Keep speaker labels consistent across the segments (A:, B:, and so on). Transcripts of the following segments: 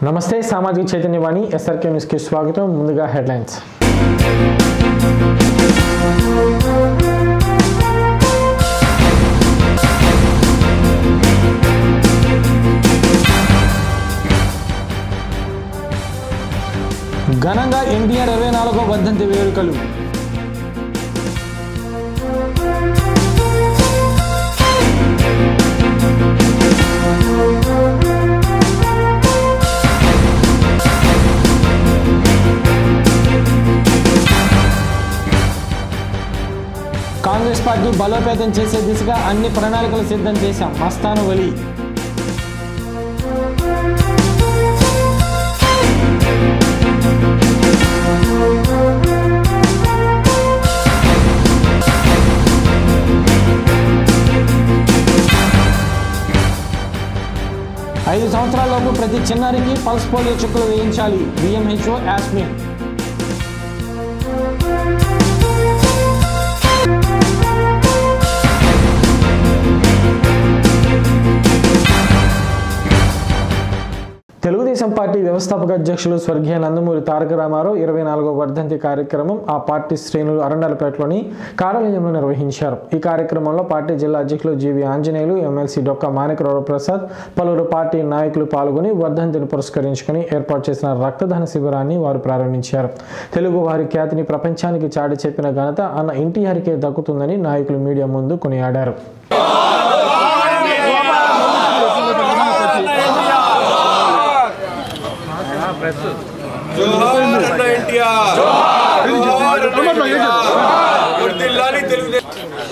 A: నమస్తే సామాజిక చైతన్యవాణి ఎస్ఆర్కే న్యూస్కి స్వాగతం ముందుగా హెడ్లైన్స్ ఘనంగా ఎన్టీఆర్ ఇరవై నాలుగో వర్ధంతి వేడుకలు కాంగ్రెస్ పార్టీ బలోపేతం చేసే దిశగా అన్ని ప్రణాళికలు సిద్ధం చేశాం మస్తాను వలి ఐదు సంవత్సరాలలోపు ప్రతి చిన్నారికి పల్స్ పోలియో చుక్కలు వేయించాలి డిఎంహెచ్ఓ యాస్మిన్ తెలుగుదేశం పార్టీ వ్యవస్థాపక అధ్యక్షులు స్వర్గీయ నందమూరి తారక రామారావు ఇరవై నాలుగో వర్ధంతి కార్యక్రమం ఆ పార్టీ శ్రేణులు అరండలపేటలోని కార్యాలయంలో నిర్వహించారు ఈ కార్యక్రమంలో పార్టీ జిల్లా అధ్యక్షులు జీవి ఆంజనేయులు ఎమ్మెల్సీ డొక్క మాణికరావు ప్రసాద్ పలువురు పార్టీ నాయకులు పాల్గొని వర్ధంతిని పురస్కరించుకుని ఏర్పాటు చేసిన రక్తదాన శిబిరాన్ని వారు ప్రారంభించారు తెలుగు వారి ఖ్యాతిని ప్రపంచానికి చాటి చెప్పిన ఘనత అన్న ఎన్టీఆర్కే దక్కుతుందని నాయకులు మీడియా ముందు కొనియాడారు
B: జోహార్ అన్న ఎన్టీఆర్ జోహార్ అన్న ఎన్టీఆర్ వర్ధిల్లాలి తెలుగుదేశం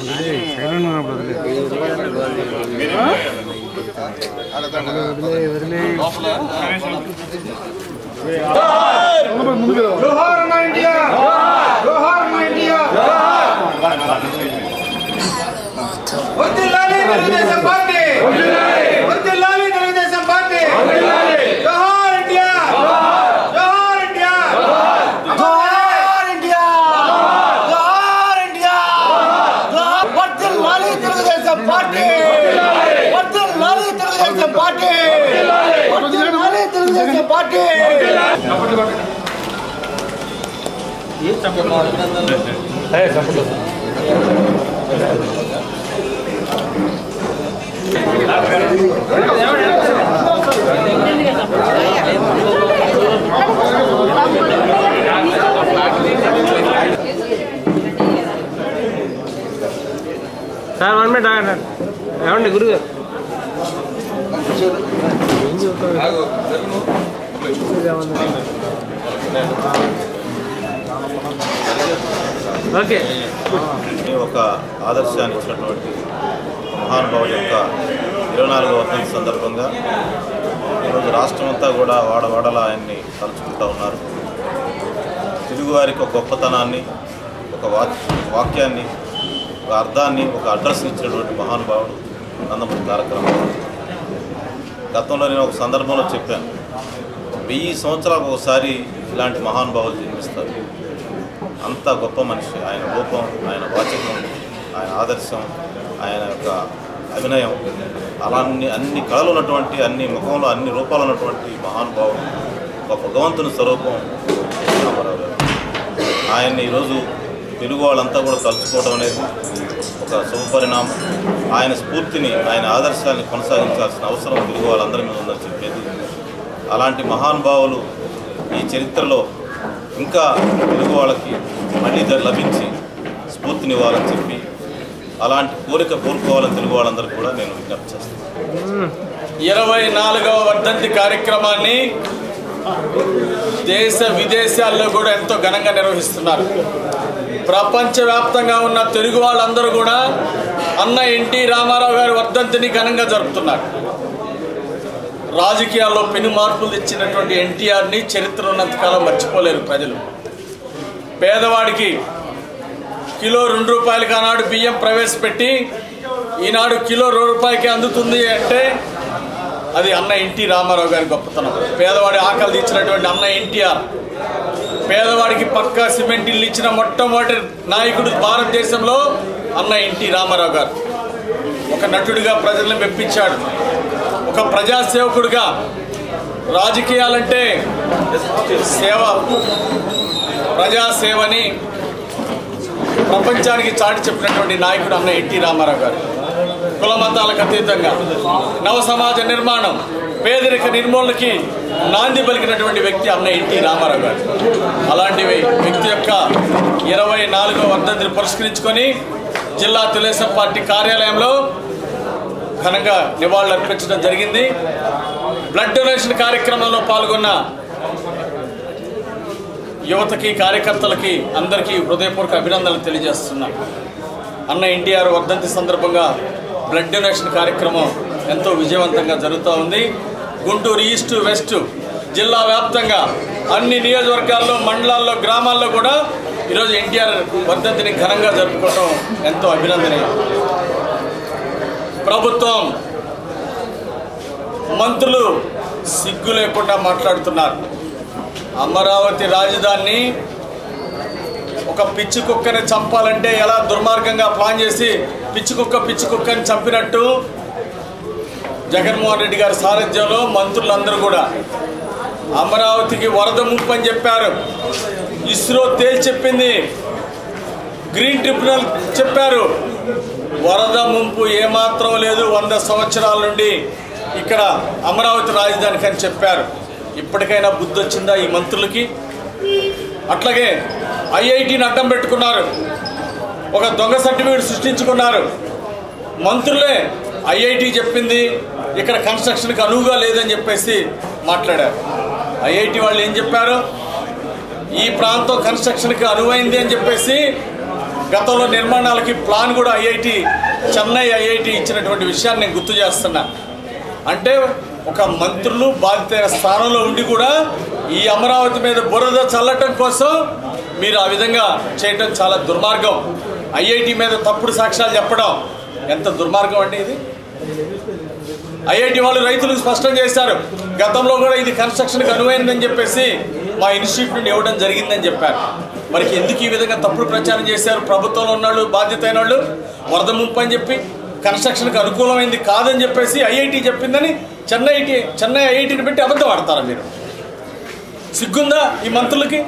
B: జోహార్ అన్న ఎన్టీఆర్ జోహార్ అన్న ఎన్టీఆర్ వర్ధిల్లాలి తెలుగుదేశం పార్టీ వర్ధిల్లాలి తెలుగుదేశం పార్టీ జోహార్ ఎన్టీఆర్ జోహార్ ఎన్టీఆర్
C: జోహార్ ఇండియా జోహార్ ఇండియా వర్ధిల్లాలి తెలుగుదేశం పార్టీ వర్ధిల్లాలి తెలుగుదేశం పార్టీ వర్ధిల్లాలి Telugu Desam party
D: sir one minute ఆగండి ఏమండి గురుగారు ఓకే
E: ఈ ఒక ఆదర్శాన్ని ఇచ్చినటువంటి మహానుభావుడి యొక్క ఇరవై నాలుగవ వర్ధంతి సందర్భంగా ఈరోజు రాష్ట్రం అంతా కూడా వాడవాడల ఆయన్ని తలుచుకుంటూ ఉన్నారు తెలుగువారికి ఒక గొప్పతనాన్ని ఒక వాక్ వాక్యాన్ని ఒక అర్థాన్ని ఒక అడ్రస్ని ఇచ్చినటువంటి మహానుభావుడు నందమూరి తారక రామారావు గతంలో నేను ఒక సందర్భంలో చెప్పాను వెయ్యి సంవత్సరాలకు ఒకసారి ఇలాంటి మహానుభావులు జన్మిస్తారు అంత గొప్ప మనిషి ఆయన రూపం ఆయన వాచకం ఆయన ఆదర్శం ఆయన యొక్క అభినయం అలా అన్ని అన్ని కళలు ఉన్నటువంటి అన్ని ముఖంలో అన్ని రూపాలు ఉన్నటువంటి మహానుభావుడు ఒక భగవంతుని స్వరూపం రామారావు గారు ఆయన్ని ఈరోజు తెలుగు వాళ్ళంతా కూడా తలుచుకోవడం అనేది ఒక శుభపరిణామం ఆయన స్ఫూర్తిని ఆయన ఆదర్శాన్ని కొనసాగించాల్సిన అవసరం తెలుగు వాళ్ళందరి మీద ఉందని చెప్పేది అలాంటి మహానుభావులు ఈ చరిత్రలో ఇంకా తెలుగు వాళ్ళకి మళ్ళీ ద- లభించి స్ఫూర్తినివ్వాలని చెప్పి అలాంటి కోరిక కోరుకోవాలని తెలుగు వాళ్ళందరికీ కూడా నేను విజ్ఞప్తి చేస్తాను
B: ఇరవై నాలుగవ వర్ధంతి కార్యక్రమాన్ని దేశ విదేశాల్లో కూడా ఎంతో ఘనంగా నిర్వహిస్తున్నారు ప్రపంచవ్యాప్తంగా ఉన్న తెలుగు వాళ్ళందరూ కూడా అన్న ఎన్టీ రామారావు గారి వర్ధంతిని ఘనంగా జరుపుతున్నారు రాజకీయాల్లో పెను మార్పులు తెచ్చినటువంటి ఎన్టీఆర్ని చరిత్ర ఉన్నంతకాలం మర్చిపోలేరు ప్రజలు పేదవాడికి కిలో రెండు రూపాయలకి ఆనాడు బియ్యం ప్రవేశపెట్టి ఈనాడు కిలో రెండు రూపాయలకి అందుతుంది అంటే అది అన్న ఎన్టీ రామారావు గారి గొప్పతనం పేదవాడి ఆకలి తీర్చినటువంటి అన్న ఎన్టీఆర్ పేదవాడికి పక్కా సిమెంట్ ఇల్లు ఇచ్చిన మొట్టమొదటి నాయకుడు భారతదేశంలో అన్న ఎన్టీ రామారావు గారు ఒక నటుడిగా ప్రజలను మెప్పించాడు ఒక ప్రజాసేవకుడిగా రాజకీయాలంటే సేవ ప్రజాసేవని ప్రపంచానికి చాటి చెప్పినటువంటి నాయకుడు అన్న ఎన్టీ రామారావు గారు కుల మతాలకు అతీతంగా నవ సమాజ నిర్మాణం పేదరిక నిర్మూలనకి నాంది పలికినటువంటి వ్యక్తి అన్న ఎన్టీ రామారావు గారు అలాంటి వ్యక్తి యొక్క ఇరవై నాలుగో వర్ధంతిని పురస్కరించుకొని జిల్లా తెలుగుదేశం పార్టీ కార్యాలయంలో ఘనంగా నివాళులు అర్పించడం జరిగింది బ్లడ్ డొనేషన్ కార్యక్రమంలో పాల్గొన్న యువతకి కార్యకర్తలకి అందరికీ హృదయపూర్వక అభినందనలు తెలియజేస్తున్నాను అన్న ఎన్టీఆర్ వర్ధంతి సందర్భంగా బ్లడ్ డొనేషన్ కార్యక్రమం ఎంతో విజయవంతంగా జరుగుతూ ఉంది గుంటూరు ఈస్ట్ వెస్ట్ జిల్లా వ్యాప్తంగా అన్ని నియోజకవర్గాల్లో మండలాల్లో గ్రామాల్లో కూడా ఈరోజు ఎన్టీఆర్ వర్ధంతిని ఘనంగా జరుపుకోవడం ఎంతో అభినందనీయం ప్రభుత్వం మంత్రులు సిగ్గు లేకుండా మాట్లాడుతున్నారు అమరావతి రాజధానిని ఒక పిచ్చి కుక్కని చంపాలంటే ఎలా దుర్మార్గంగా ప్లాన్ చేసి పిచ్చి కుక్క పిచ్చి కుక్కని చంపినట్టు జగన్మోహన్ రెడ్డి గారి సారథ్యంలో మంత్రులందరూ కూడా అమరావతికి వరద ముప్పు అని చెప్పారు ఇస్రో తేల్చి చెప్పింది గ్రీన్ ట్రిబ్యునల్ చెప్పారు వరద ముంపు ఏమాత్రం లేదు వంద సంవత్సరాల నుండి ఇక్కడ అమరావతి రాజధానికి అని చెప్పారు ఇప్పటికైనా బుద్ధి వచ్చిందా ఈ మంత్రులకి అట్లాగే ఐఐటిని అడ్డం పెట్టుకున్నారు ఒక దొంగ సర్టిఫికేట్ సృష్టించుకున్నారు మంత్రులే ఐఐటి చెప్పింది ఇక్కడ కన్స్ట్రక్షన్కి అనువుగా లేదని చెప్పేసి మాట్లాడారు ఐఐటి వాళ్ళు ఏం చెప్పారు ఈ ప్రాంతం కన్స్ట్రక్షన్కి అనువైంది అని చెప్పేసి గతంలో నిర్మాణాలకి ప్లాన్ కూడా ఐఐటి చెన్నై ఐఐటి ఇచ్చినటువంటి విషయాన్ని నేను గుర్తు చేస్తున్నా అంటే ఒక మంత్రులు బాధిత స్థానంలో ఉండి కూడా ఈ అమరావతి మీద బురద చల్లటం కోసం మీరు ఆ విధంగా చేయటం చాలా దుర్మార్గం ఐఐటి మీద తప్పుడు సాక్ష్యాలు చెప్పడం ఎంత దుర్మార్గం అండి ఇది ఐఐటి వాళ్ళు రైతులకు స్పష్టం చేశారు గతంలో కూడా ఇది కన్స్ట్రక్షన్కి అనువైందని చెప్పేసి మా ఇన్స్టిట్యూట్ నుండి ఇవ్వడం జరిగిందని చెప్పారు మరి ఎందుకు ఈ విధంగా తప్పుడు ప్రచారం చేశారు ప్రభుత్వంలో ఉన్నాళ్ళు బాధ్యత అయిన వాళ్ళు వరద ముంపు అని చెప్పి కన్స్ట్రక్షన్కి అనుకూలమైంది కాదని చెప్పేసి ఐఐటి చెప్పిందని చెన్నై ఐటి చెన్నై ఐఐటిని పెట్టి అబద్ధం ఆడతారా మీరు సిగ్గుందా ఈ మంత్రులకి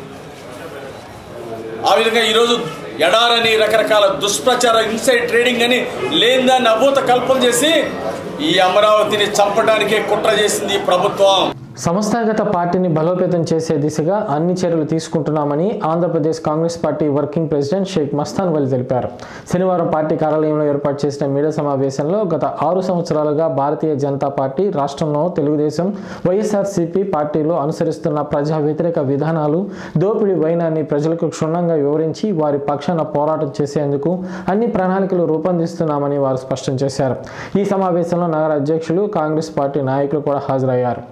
B: ఆ విధంగా ఈరోజు ఎడారని రకరకాల దుష్ప్రచార ఇన్సైడ్ ట్రేడింగ్ అని లేని దాన్ని అభూత కల్పన చేసి ఈ అమరావతిని చంపడానికే కుట్ర చేసింది ఈ ప్రభుత్వం
A: సంస్థాగత పార్టీని బలోపేతం చేసే దిశగా అన్ని చర్యలు తీసుకుంటున్నామని Andhra Pradesh Congress party working president Sheikh Mastan Vali తెలిపారు శనివారం పార్టీ కార్యాలయంలో ఏర్పాటు చేసిన మీడియా సమావేశంలో గత ఆరు సంవత్సరాలుగా భారతీయ జనతా పార్టీ రాష్ట్రంలో తెలుగుదేశం వైఎస్ఆర్సీపీ పార్టీలో అనుసరిస్తున్న ప్రజా వ్యతిరేక విధానాలు దోపిడీ వైనాన్ని ప్రజలకు క్షుణ్ణంగా వివరించి వారి పక్షాన పోరాటం చేసేందుకు అన్ని ప్రణాళికలు రూపొందిస్తున్నామని వారు స్పష్టం చేశారు ఈ సమావేశంలో నగర అధ్యక్షులు కాంగ్రెస్ పార్టీ నాయకులు కూడా హాజరయ్యారు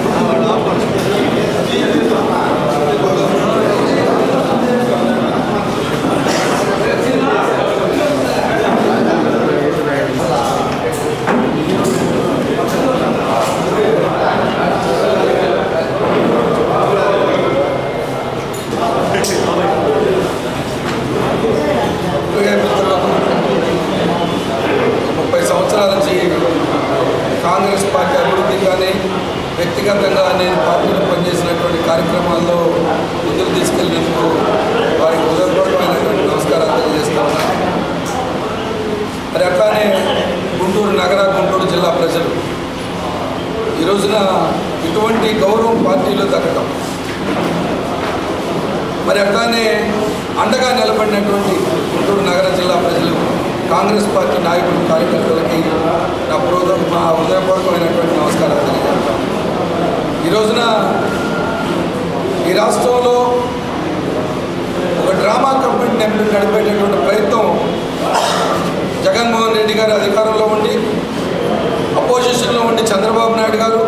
F: ముప్పై సంవత్సరాల నుంచి కాంగ్రెస్ పార్టీ అభివృద్ధి కానీ వ్యక్తిగతంగా నేను పార్టీలో పనిచేసినటువంటి కార్యక్రమాల్లో ముందుకు తీసుకెళ్లేందుకు వారికి హృదయపూర్వకమైనటువంటి నమస్కారాలు తెలియజేస్తా ఉన్నాను మరి అట్లానే గుంటూరు నగర గుంటూరు జిల్లా ప్రజలు ఈ రోజున ఇటువంటి గౌరవం పార్టీలో దక్కడం మరి అట్లానే అండగా నిలబడినటువంటి గుంటూరు నగర జిల్లా ప్రజలు కాంగ్రెస్ పార్టీ నాయకులు కార్యకర్తలకి నా హృదయ మా హృదయపూర్వకమైనటువంటి నమస్కారాలు తెలియజేస్తాను ఈ రోజున ఈ రాష్ట్రంలో ఒక డ్రామా కంపెనీ నడిపి- నడిపేటటువంటి ప్రయత్నం జగన్మోహన్ రెడ్డి గారు అధికారంలో ఉండి అపోజిషన్లో ఉండి చంద్రబాబు నాయుడు గారు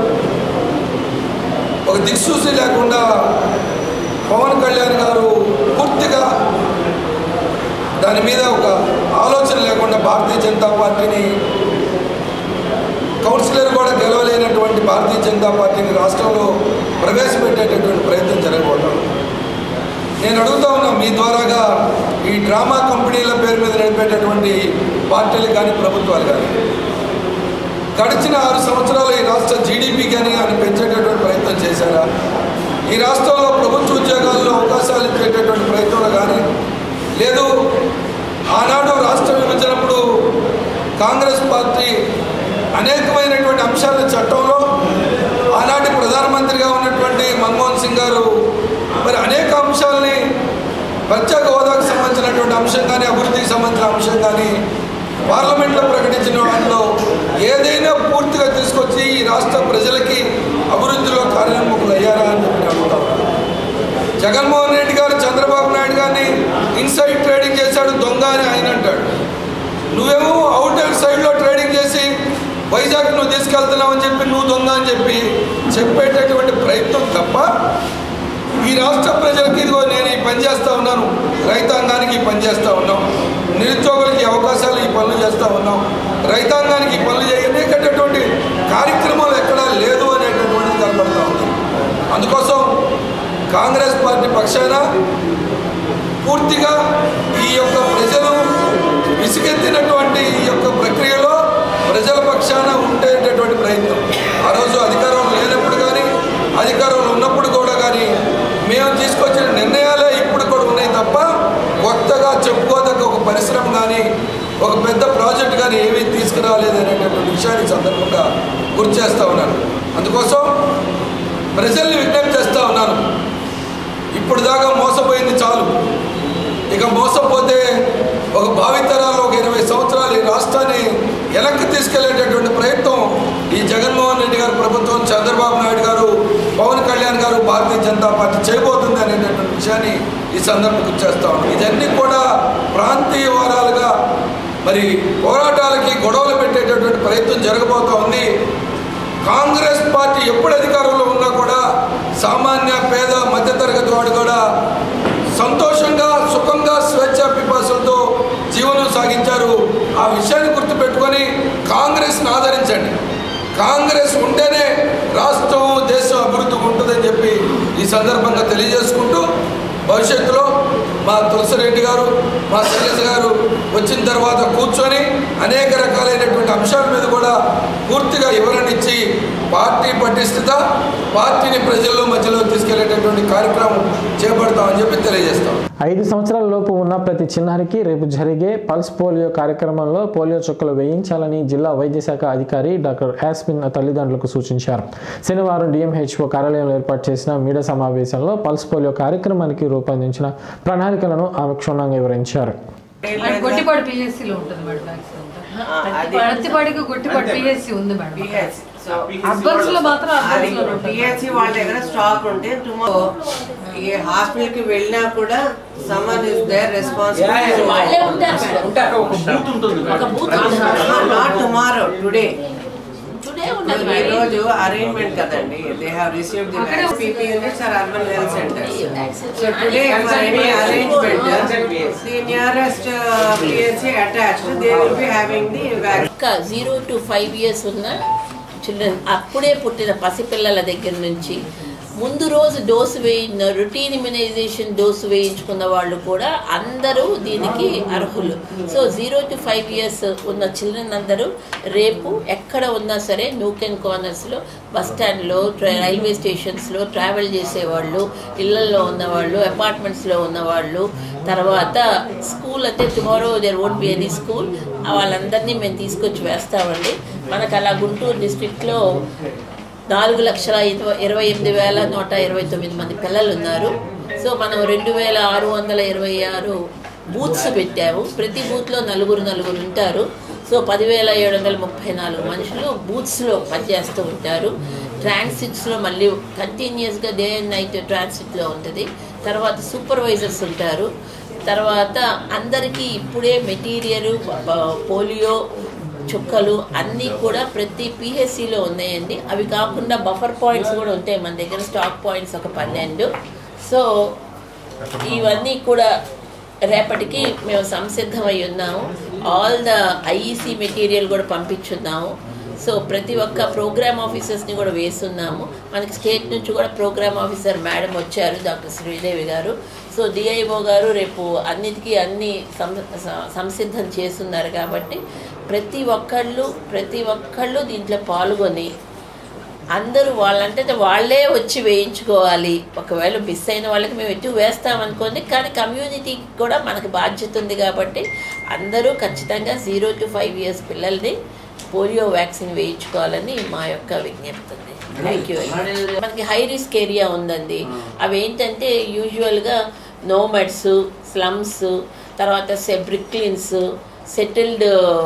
F: ఒక దిక్సూసి లేకుండా పవన్ కళ్యాణ్ గారు పూర్తిగా దాని మీద ఒక ఆలోచన లేకుండా భారతీయ జనతా పార్టీని కౌన్సిలర్ కూడా గెలవలేనటువంటి భారతీయ జనతా పార్టీని రాష్ట్రంలో ప్రవేశపెట్టేటటువంటి ప్రయత్నం జరగబోతాం నేను అడుగుతా ఉన్నా మీ ద్వారాగా ఈ డ్రామా కంపెనీల పేరు మీద నడిపేటటువంటి పార్టీలు కానీ ప్రభుత్వాలు కానీ గడిచిన ఆరు సంవత్సరాలు ఈ రాష్ట్ర జీడిపి కానీ అని పెంచేటటువంటి ప్రయత్నం చేశారా ఈ రాష్ట్రంలో ప్రభుత్వ ఉద్యోగాల్లో అవకాశాలు ఇచ్చేటటువంటి ప్రయత్నంలో కానీ లేదు ఆనాడు రాష్ట్ర విభజనప్పుడు కాంగ్రెస్ పార్టీ అనేకమైనటువంటి అంశాల చట్టంలో ఆనాటి ప్రధానమంత్రిగా ఉన్నటువంటి మన్మోహన్ సింగ్ గారు మరి అనేక అంశాలని ప్రత్యేక హోదాకు సంబంధించినటువంటి అంశం కానీ అభివృద్ధికి సంబంధించిన అంశం కానీ పార్లమెంట్లో ప్రకటించిన వాటిలో ఏదైనా పూర్తిగా తీసుకొచ్చి ఈ రాష్ట్ర ప్రజలకి అభివృద్ధిలో కార్యోన్ముఖులు అయ్యారా అని చెప్పి నేను అడుగుతా ఉన్నాను. జగన్మోహన్ రెడ్డి గారు చంద్రబాబు నాయుడు గారిని ఇన్సైడ్ ట్రేడింగ్ చేశాడు దొంగ అని ఆయన అంటాడు నువ్వేమో అవుట్ అండ్ సైడ్లో ట్రేడింగ్ చేసి వైజాగ్ నువ్వు తీసుకెళ్తున్నావు అని చెప్పి నువ్వు దొంగ అని చెప్పి చెప్పేటటువంటి ప్రయత్నం తప్ప ఈ రాష్ట్ర ప్రజలకి ఇదిగో నేను ఈ పని చేస్తూ ఉన్నాను రైతాంగానికి ఈ పని చేస్తూ ఉన్నాం నిరుద్యోగులకి అవకాశాలు ఈ పనులు చేస్తూ ఉన్నాం రైతాంగానికి ఈ పనులు చేయనేటటువంటి కార్యక్రమాలు ఎక్కడా లేదు అనేటటువంటిది కనబడతా ఉంది అందుకోసం కాంగ్రెస్ పార్టీ పక్షాన పూర్తిగా ఈ యొక్క ప్రజలు విసుగెత్తినటువంటి ఈ యొక్క ప్రక్రియలో ప్రజల పక్షాన ఉండేటటువంటి ప్రయత్నం ఆ రోజు అధికారం లేనప్పుడు కానీ అధికారంలో ఉన్నప్పుడు కూడా కానీ మేము తీసుకొచ్చిన నిర్ణయాలే ఇప్పుడు కూడా ఉన్నాయి తప్ప కొత్తగా చెప్పుకోదగ్గ ఒక పరిశ్రమ కానీ ఒక పెద్ద ప్రాజెక్ట్ కానీ ఏమీ తీసుకురాలేదు అనేటటువంటి విషయాన్ని ఈ సందర్భంగా గుర్తు చేస్తూ ఉన్నాను అందుకోసం ప్రజల్ని విజ్ఞప్తి చేస్తూ ఉన్నాను ఇప్పుడు దాకా మోసపోయింది చాలు ఇక మోసపోతే ఒక భావితరాలు ఒక ఇరవై సంవత్సరాలు ఈ రాష్ట్రాన్ని వెనక్కి తీసుకెళ్లేటటువంటి ప్రయత్నం ఈ జగన్మోహన్ రెడ్డి గారి ప్రభుత్వం చంద్రబాబు నాయుడు గారు పవన్ కళ్యాణ్ గారు భారతీయ జనతా పార్టీ చేయబోతుంది అనేటటువంటి విషయాన్ని ఈ సందర్భంగా చేస్తా ఉన్నాం ఇదన్నీ కూడా ప్రాంతీయ వారాలుగా మరి పోరాటాలకి గొడవలు పెట్టేటటువంటి ప్రయత్నం జరగబోతా ఉంది కాంగ్రెస్ పార్టీ ఎప్పుడు అధికారంలో ఉన్నా కూడా సామాన్య పేద మధ్యతరగతి వాడు కూడా సంతోషంగా సుఖంగా స్వేచ్ఛ పిపాసులతో జీవనం సాగించారు ఆ విషయాన్ని గుర్తుపెట్టుకొని కాంగ్రెస్ని ఆదరించండి కాంగ్రెస్ ఉంటేనే రాష్ట్రం దేశం అభివృద్ధి ఉంటుందని చెప్పి ఈ సందర్భంగా తెలియజేసుకుంటూ భవిష్యత్తులో మా తులసిరెడ్డి గారు మా శైలజ గారు వచ్చిన తర్వాత కూర్చొని అనేక రకాలైనటువంటి అంశాల మీద కూడా పూర్తిగా వివరణ ఇచ్చి పార్టీ పటిష్టత పార్టీని ప్రజల్లో మధ్యలో తీసుకెళ్లేటటువంటి కార్యక్రమం చేపడతామని చెప్పి తెలియజేస్తాం
A: ఐదు సంవత్సరాల లోపు ఉన్న ప్రతి చిన్నారికి రేపు జరిగే పల్స్ పోలియో కార్యక్రమంలో పోలియో చుక్కలు వేయించాలని జిల్లా వైద్య శాఖ అధికారి డాక్టర్ యాస్మిన్ తల్లిదండ్రులకు సూచించారు శనివారం డిఎంహెచ్ఓ కార్యాలయంలో ఏర్పాటు చేసిన మీడియా సమావేశంలో పల్స్ పోలియో కార్యక్రమానికి రూపొందించిన ప్రణాళికలను ఆమె క్షుణ్ణంగా వివరించారు
G: అది గొట్టిపాడు పిహెచ్సిలో ఉంటుంది మేడం వ్యాక్సిన్ అంతా. ప్రతిపాడికి గొట్టిపాడు పిహెచ్సి ఉంది మేడం
H: పిహెచ్ సో
G: అర్బన్స్ లో మాత్రం అర్బన్స్ లో ఉంటుంది
H: పిహెచ్ వాళ్ళ దగ్గర స్టాక్ ఉంటే టుమారో ఏ హాస్పిటల్ కి వెళ్ళినా కూడా సమ్మన్ ఇస్ దేర్ రెస్పాన్సిబిలిటీ
G: వాళ్ళే ఉంటారు మేడం ఒక booth
H: not tomorrow today
G: today ఉండదు
H: ఈ
G: మేడం
H: రోజు అరేంజ్మెంట్ కదండి they have received the vaccine PP units or urban health centres so today for any arrangement the nearest PHC attached they will be having the vaccine
I: ఇంకా zero to five years ఉన్న children అప్పుడే పుట్టిన పసిపిల్లల దగ్గర నుంచి ముందు రోజు dose వేయించిన రొటీన్ ఇమ్యునైజేషన్ డోసు వేయించుకున్న వాళ్ళు కూడా అందరూ దీనికి అర్హులు so zero to five years ఉన్న చిల్డ్రన్ అందరూ రేపు ఎక్కడ ఉన్నా సరే నూక్ అండ్ కార్నర్స్లో బస్ స్టాండ్లో రైల్వే స్టేషన్స్లో ట్రావెల్ చేసేవాళ్ళు ఇళ్లలో ఉన్నవాళ్ళు అపార్ట్మెంట్స్లో ఉన్నవాళ్ళు తర్వాత స్కూల్ అంటే tomorrow there won't be any school వాళ్ళందరినీ మేము తీసుకొచ్చి వేస్తామండి మనకు అలా గుంటూరు డిస్ట్రిక్ట్లో నాలుగు లక్షల ఇరవై ఇరవై ఎనిమిది వేల నూట ఇరవై తొమ్మిది మంది పిల్లలు ఉన్నారు సో మనం రెండు వేల ఆరు వందల ఇరవై ఆరు బూత్స్ పెట్టాము ప్రతి బూత్లో నలుగురు నలుగురు ఉంటారు సో పదివేల ఏడు వందల ముప్పై నాలుగు మనుషులు బూత్స్లో పనిచేస్తూ ఉంటారు ట్రాన్సిట్స్లో మళ్ళీ కంటిన్యూస్గా డే అండ్ నైట్ ట్రాన్సిట్లో ఉంటుంది తర్వాత సూపర్వైజర్స్ ఉంటారు తర్వాత అందరికీ ఇప్పుడే మెటీరియల్ పోలియో చుక్కలు అన్నీ కూడా ప్రతి పిహెచ్సిలో ఉన్నాయండి అవి కాకుండా బఫర్ పాయింట్స్ కూడా ఉంటాయి మన దగ్గర స్టాక్ పాయింట్స్ ఒక పన్నెండు సో ఇవన్నీ కూడా రేపటికి మేము సంసిద్ధమై ఉన్నాము ఆల్ ద ఐఈసీ మెటీరియల్ కూడా పంపించున్నాము సో ప్రతి ఒక్క ప్రోగ్రామ్ ఆఫీసర్స్ని కూడా వేస్తున్నాము మనకి స్టేట్ నుంచి కూడా ప్రోగ్రామ్ ఆఫీసర్ మేడం వచ్చారు doctor Sridevi garu so DIO గారు రేపు అన్నిటికీ అన్ని సం స- సంసిద్ధం చేస్తున్నారు కాబట్టి ప్రతి ఒక్కళ్ళు ప్రతి ఒక్కళ్ళు దీంట్లో పాల్గొని అందరూ వాళ్ళంటే వాళ్ళే వచ్చి వేయించుకోవాలి ఒకవేళ మిస్ అయిన వాళ్ళకి మేము ఎటు వేస్తామనుకోండి కానీ కమ్యూనిటీకి కూడా మనకి బాధ్యత ఉంది కాబట్టి అందరూ ఖచ్చితంగా జీరో టు ఫైవ్ ఇయర్స్ పిల్లల్ని పోలియో వ్యాక్సిన్ వేయించుకోవాలని మా యొక్క విజ్ఞప్తి ఉంది థ్యాంక్ యూ మనకి హై రిస్క్ ఏరియా ఉందండి అవి ఏంటంటే యూజువల్గా నోమెడ్స్ స్లమ్స్ తర్వాత బ్రిక్లిన్స్ సెటిల్డ్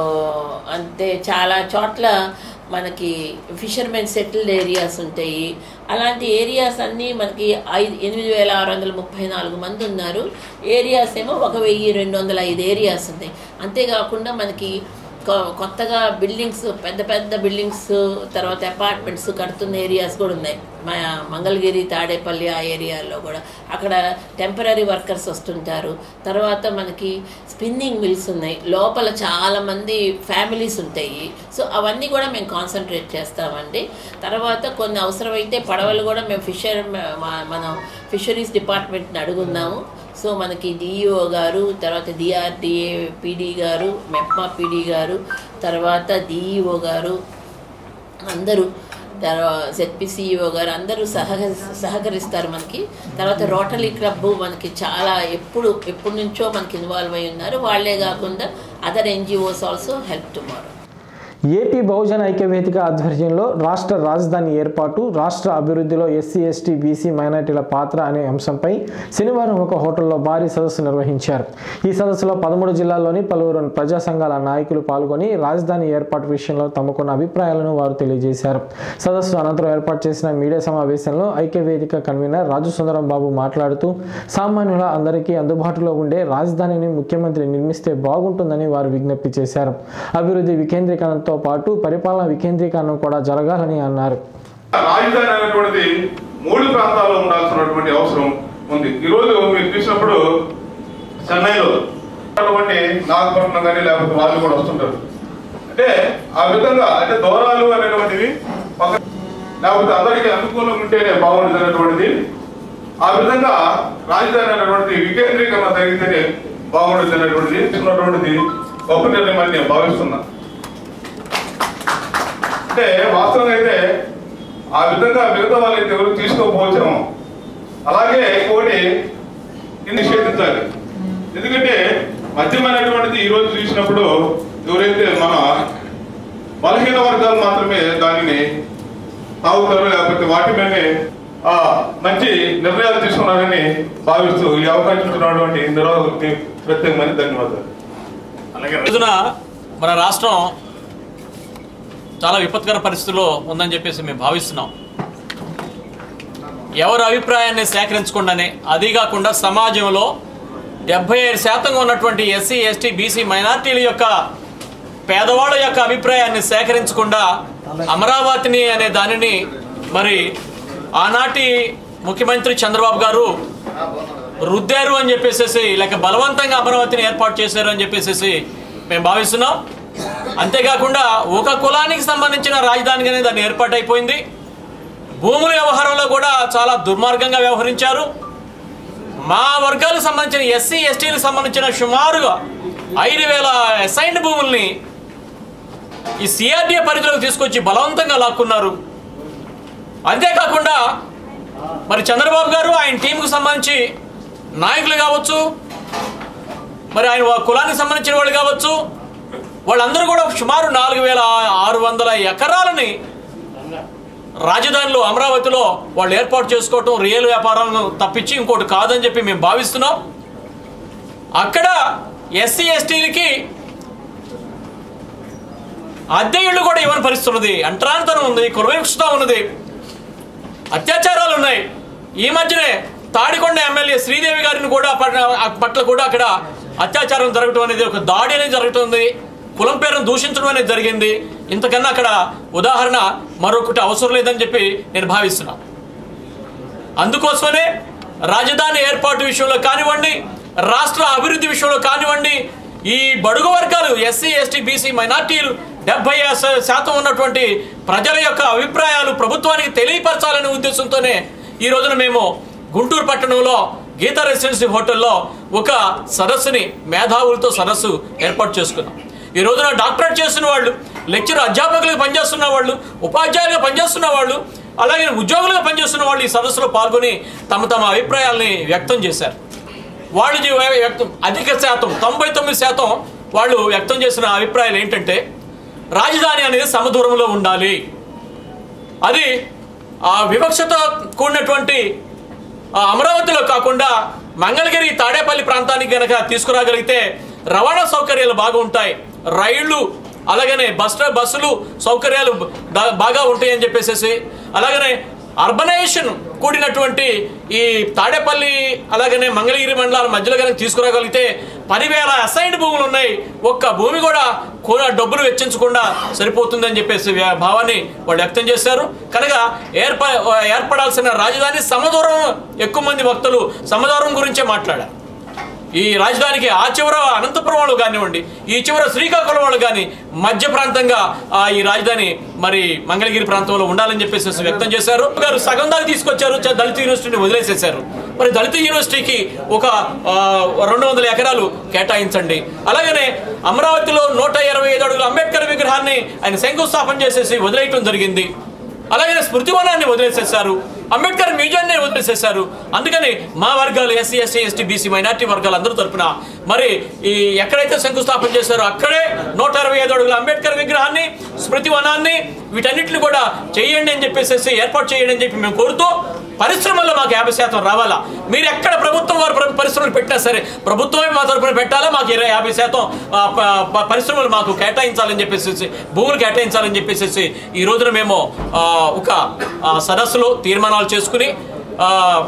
I: అంటే చాలా చోట్ల మనకి ఫిషర్మెన్ సెటిల్డ్ ఏరియాస్ ఉంటాయి అలాంటి ఏరియాస్ అన్నీ మనకి ఐదు ఎనిమిది వేల ఆరు వందల ముప్పై నాలుగు మంది ఉన్నారు ఏరియాస్ ఏమో ఒక వెయ్యి రెండు వందల ఐదు ఏరియాస్ ఉన్నాయి అంతేకాకుండా మనకి కొ- కొత్తగా బిల్డింగ్స్ పెద్ద పెద్ద బిల్డింగ్స్ తర్వాత అపార్ట్మెంట్స్ కడుతున్న ఏరియాస్ కూడా ఉన్నాయి మా మంగళగిరి తాడేపల్లి ఆ ఏరియాలో కూడా అక్కడ టెంపరీ వర్కర్స్ వస్తుంటారు తర్వాత మనకి స్పిన్నింగ్ మిల్స్ ఉన్నాయి లోపల చాలా మంది ఫ్యామిలీస్ ఉంటాయి సో అవన్నీ కూడా మేము కాన్సన్ట్రేట్ చేస్తామండి తర్వాత కొన్ని అవసరమైతే పడవలు కూడా మేము ఫిషర్ మనం ఫిషరీస్ డిపార్ట్మెంట్ని అడుగున్నాము సో మనకి డిఈఓ గారు తర్వాత డిఆర్డిఏ పీడీ గారు మెప్మా పీడీ గారు తర్వాత డిఈఓ గారు అందరూ తర్వాత జెడ్పీసీఈఓ గారు అందరూ సహక సహకరిస్తారు మనకి తర్వాత రోటరీ క్లబ్ మనకి చాలా ఎప్పుడు ఎప్పటి నుంచో మనకి ఇన్వాల్వ్ అయి ఉన్నారు వాళ్ళే కాకుండా other NGOs also help tomorrow
A: AP Bahujana Aikya Vedika ఆధ్వర్యంలో రాష్ట్ర రాజధాని ఏర్పాటు రాష్ట్ర అభివృద్ధిలో ఎస్సీ ఎస్టీ బీసీ మైనార్టీల పాత్ర అనే అంశంపై శనివారం ఒక హోటల్లో భారీ సదస్సు నిర్వహించారు ఈ సదస్సులో పదమూడు జిల్లాల్లోని పలువురు ప్రజా సంఘాల నాయకులు పాల్గొని రాజధాని ఏర్పాటు విషయంలో తమకున్న అభిప్రాయాలను వారు తెలియజేశారు సదస్సు అనంతరం ఏర్పాటు చేసిన మీడియా సమావేశంలో ఐక్యవేదిక కన్వీనర్ రాజు సుందరం బాబు మాట్లాడుతూ సామాన్యుల అందరికీ అందుబాటులో ఉండే రాజధానిని ముఖ్యమంత్రి నిర్మిస్తే బాగుంటుందని వారు విజ్ఞప్తి చేశారు అభివృద్ధి వికేంద్రీకరణతో పాటు పరిపాలన వికేంద్రీకరణ కూడా జరగాలని అన్నారు
J: రాజధాని అనేటువంటిది మూడు ప్రాంతాల్లో ఉండాల్సినటువంటి అవసరం ఉంది ఈ రోజు మీరు చూసినప్పుడు చెన్నైలో అటువంటి నాగపట్నం కానీ లేకపోతే వాళ్ళు కూడా వస్తుంటారు అంటే ఆ విధంగా అంటే దూరాలు అనేటువంటివి పక్క లేకపోతే అందరికీ అనుకూలంగా ఉంటేనే బాగుంటుంది అనేటువంటిది ఆ విధంగా రాజధాని అనేటువంటిది వికేంద్రీకరణ జరిగితేనే బాగుంటుంది అనేటువంటిది ఉన్నటువంటిది గొప్ప నిర్ణయం అని నేను భావిస్తున్నా అంటే వాస్తవంగా అయితే ఆ విధంగా మిగతా వాళ్ళకి ఎవరు తీసుకోకపోవచ్చాము అలాగే ఇంకోటి ఇది నిషేధించాలి ఎందుకంటే మద్యమైనటువంటిది ఈ రోజు చూసినప్పుడు ఎవరైతే మన బలహీన వర్గాలు మాత్రమే దానిని తాగుతారు లేకపోతే వాటి మీదనే ఆ, మంచి నిర్ణయాలు తీసుకున్నారని భావిస్తూ ఈ అవకాశం ఇచ్చినటువంటి నిర్వాహకులకి ప్రత్యేకమైన ధన్యవాదాలు
B: అలాగే రోజున మన రాష్ట్రం చాలా విపత్కర పరిస్థితుల్లో ఉందని చెప్పేసి మేము భావిస్తున్నాం ఎవరి అభిప్రాయాన్ని సేకరించకుండానే అదీ కాకుండా సమాజంలో డెబ్బై ఐదు శాతంగా ఉన్నటువంటి ఎస్సీ ఎస్టీ బీసీ మైనార్టీల యొక్క పేదవాళ్ళ యొక్క అభిప్రాయాన్ని సేకరించకుండా అమరావతిని అనే దానిని మరి ఆనాటి ముఖ్యమంత్రి చంద్రబాబు గారు రుద్దారు అని చెప్పేసి లేక బలవంతంగా అమరావతిని ఏర్పాటు చేశారు అని చెప్పేసి మేము భావిస్తున్నాం అంతేకాకుండా ఒక కులానికి సంబంధించిన రాజధానిగానే దాన్ని ఏర్పాటు అయిపోయింది భూముల వ్యవహారంలో కూడా చాలా దుర్మార్గంగా వ్యవహరించారు మా వర్గాలకు సంబంధించిన ఎస్సీ ఎస్టీలకు సంబంధించిన సుమారుగా ఐదు వేల అసైన్డ్ భూముల్ని ఈ సిఆర్డీఏ పరిధిలోకి తీసుకొచ్చి బలవంతంగా లాక్కున్నారు అంతేకాకుండా మరి చంద్రబాబు గారు ఆయన టీంకు సంబంధించి నాయకులు కావచ్చు మరి ఆయన వా- కులానికి సంబంధించిన వాళ్ళు కావచ్చు వాళ్ళందరూ కూడా సుమారు నాలుగు వేల ఆరు వందల ఎకరాలని రాజధానిలో అమరావతిలో వాళ్ళు ఏర్పాటు చేసుకోవటం రియల్ వ్యాపారం తప్పించి ఇంకోటి కాదని చెప్పి మేము భావిస్తున్నాం అక్కడ ఎస్సీ ఎస్టీలకి అద్దె ఇళ్ళు కూడా ఇవ్వని పరిస్థితి ఉన్నది అంటరానితనం ఉంది కులవివక్షత ఉన్నది అత్యాచారాలు ఉన్నాయి ఈ మధ్యనే తాడికొండ ఎమ్మెల్యే శ్రీదేవి గారిని కూడా పట్ల- పట్ల కూడా అక్కడ అత్యాచారం జరగటం అనేది ఒక దాడి అనేది జరుగుతుంది కులం పేరును దూషించడం అనేది జరిగింది ఇంతకన్నా అక్కడ ఉదాహరణ మరొకటి అవసరం లేదని చెప్పి నేను భావిస్తున్నాను అందుకోసమనే రాజధాని ఏర్పాటు విషయంలో కానివ్వండి రాష్ట్ర అభివృద్ధి విషయంలో కానివ్వండి ఈ బడుగు వర్గాలు ఎస్సీ ఎస్టీ బీసీ మైనార్టీలు డెబ్బై శాతం ఉన్నటువంటి ప్రజల యొక్క అభిప్రాయాలు ప్రభుత్వానికి తెలియపరచాలనే ఉద్దేశంతోనే ఈ రోజున మేము గుంటూరు పట్టణంలో గీతా రెసిడెన్సీ హోటల్లో ఒక సదస్సుని మేధావులతో సదస్సు ఏర్పాటు చేసుకున్నాం ఈ రోజున డాక్టరేట్ చేస్తున్న వాళ్ళు లెక్చర్ అధ్యాపకులుగా పనిచేస్తున్న వాళ్ళు ఉపాధ్యాయులుగా పనిచేస్తున్న వాళ్ళు అలాగే ఉద్యోగులుగా పనిచేస్తున్న వాళ్ళు ఈ సదస్సులో పాల్గొని తమ తమ అభిప్రాయాల్ని వ్యక్తం చేశారు వాళ్ళు జీ- వ్యక్తం అధిక శాతం తొంభై తొమ్మిది శాతం వాళ్ళు వ్యక్తం చేసిన అభిప్రాయాలు ఏంటంటే రాజధాని అనేది సమదూరంలో ఉండాలి అది ఆ వివక్షతో కూడినటువంటి ఆ అమరావతిలో కాకుండా మంగళగిరి తాడేపల్లి ప్రాంతానికి గనక తీసుకురాగలిగితే రవాణా సౌకర్యాలు బాగా ఉంటాయి రైళ్లు అలాగనే బస్ బస్సులు సౌకర్యాలు దా- బాగా ఉంటాయని చెప్పేసి అలాగనే అర్బనైజేషన్ కూడినటువంటి ఈ తాడేపల్లి అలాగనే మంగళగిరి మండలాల మధ్యలో కనుక తీసుకురాగలిగితే పదివేల అసైన్డ్ భూములు ఉన్నాయి ఒక్క భూమి కూడా కూడా డబ్బులు వెచ్చించకుండా సరిపోతుందని చెప్పేసి వ్యా- భావాన్ని వాళ్ళు వ్యక్తం చేశారు కనుక ఏర్ప ఏర్పడాల్సిన రాజధాని సమదూరం ఎక్కువ మంది భక్తులు సమదూరం గురించే మాట్లాడారు ఈ రాజధానికి ఆ చివర అనంతపురం వాళ్ళు కానివ్వండి ఈ చివర శ్రీకాకుళం వాళ్ళు కానీ మధ్య ప్రాంతంగా ఆ, ఈ రాజధాని మరి మంగళగిరి ప్రాంతంలో ఉండాలని చెప్పేసి వ్యక్తం చేశారు గారు సగం దాకా తీసుకొచ్చారు చ- దళిత యూనివర్సిటీని వదిలేసేశారు మరి దళిత యూనివర్సిటీకి ఒక ఆ, రెండు వందల ఎకరాలు కేటాయించండి అలాగనే అమరావతిలో నూట ఇరవై ఐదు అడుగుల అంబేద్కర్ విగ్రహాన్ని ఆయన శంకుస్థాపన చేసేసి వదిలేయటం జరిగింది అలాగే స్మృతివనాన్ని వదిలేసేశారు అంబేద్కర్ మ్యూజియాన్ని వదిలేసేశారు అందుకని మా వర్గాలు SC ST ST BC minority వర్గాలు అందరూ తరపున మరి ఈ ఎక్కడైతే శంకుస్థాపన చేశారో అక్కడే నూట ఇరవై ఐదు అడుగుల అంబేద్కర్ విగ్రహాన్ని స్మృతివనాన్ని వీటన్నిటిని కూడా చేయండి అని చెప్పేసి ఏర్పాటు చేయండి అని చెప్పి మేము కోరుతూ పరిశ్రమల్లో మాకు యాభై శాతం రావాలా మీరు ఎక్కడ ప్రభుత్వం వారు ప్ర- పరిశ్రమలు పెట్టినా సరే ప్రభుత్వమే మా తరపున పెట్టాలా మాకు ఇరవై యాభై శాతం ఆ, ప- ప- పరిశ్రమలు మాకు కేటాయించాలని చెప్పేసి భూములు కేటాయించాలని చెప్పేసి ఈ రోజున మేము ఆ, ఒక ఆ, సదస్సులో తీర్మానాలు చేసుకుని ఆ,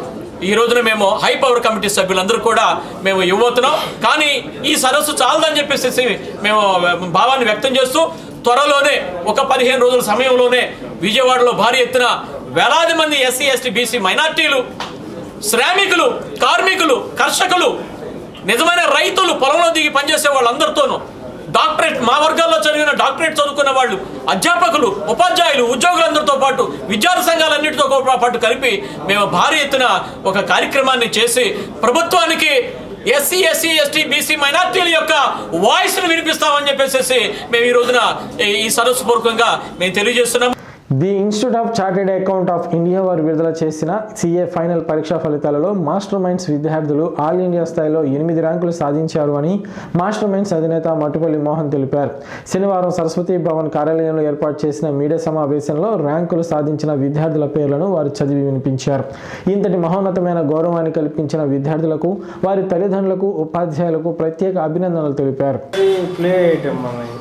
B: ఈ రోజున మేము హై పవర్ కమిటీ సభ్యులందరూ కూడా మేము ఇవ్వబోతున్నాం కానీ ఈ సదస్సు చాలదని చెప్పేసి మేము భావాన్ని వ్యక్తం చేస్తూ త్వరలోనే ఒక పదిహేను రోజుల సమయంలోనే విజయవాడలో భారీ ఎత్తున వేలాది మంది ఎస్సీ ఎస్టీ బీసీ మైనార్టీలు శ్రామికులు కార్మికులు కర్షకులు నిజమైన రైతులు పొలంలో దిగి పనిచేసే వాళ్ళందరితోనూ డాక్టరేట్ మా వర్గాల్లో చదివిన డాక్టరేట్ చదువుకున్న వాళ్ళు అధ్యాపకులు ఉపాధ్యాయులు ఉద్యోగులందరితో పాటు విద్యార్థి సంఘాలన్నిటితో కూ- పాటు కలిపి మేము భారీ ఎత్తున ఒక కార్యక్రమాన్ని చేసి ప్రభుత్వానికి ఎస్సీ ఎస్సీ ఎస్టీ బీసీ మైనార్టీల యొక్క వాయిస్ను వినిపిస్తామని చెప్పేసి మేము ఈ రోజున ఈ- ఈ సదస్సు పూర్వకంగా మేము తెలియజేస్తున్నాం
A: the institute of chartered account of India వారు విడుదల చేసిన సిఏ ఫైనల్ పరీక్షా ఫలితాలలో మాస్టర్ మైండ్స్ విద్యార్థులు ఆల్ ఇండియా స్థాయిలో ఎనిమిది ర్యాంకులు సాధించారు అని మాస్టర్ మైండ్స్ అధినేత మట్టుపల్లి మోహన్ తెలిపారు శనివారం సరస్వతి భవన్ కార్యాలయంలో ఏర్పాటు చేసిన మీడియా సమావేశంలో ర్యాంకులు సాధించిన విద్యార్థుల పేర్లను వారు చదివి వినిపించారు ఇంతటి మహోన్నతమైన గౌరవాన్ని కల్పించిన విద్యార్థులకు వారి తల్లిదండ్రులకు ఉపాధ్యాయులకు ప్రత్యేక అభినందనలు తెలిపారు
D: ప్లే ఐటమ్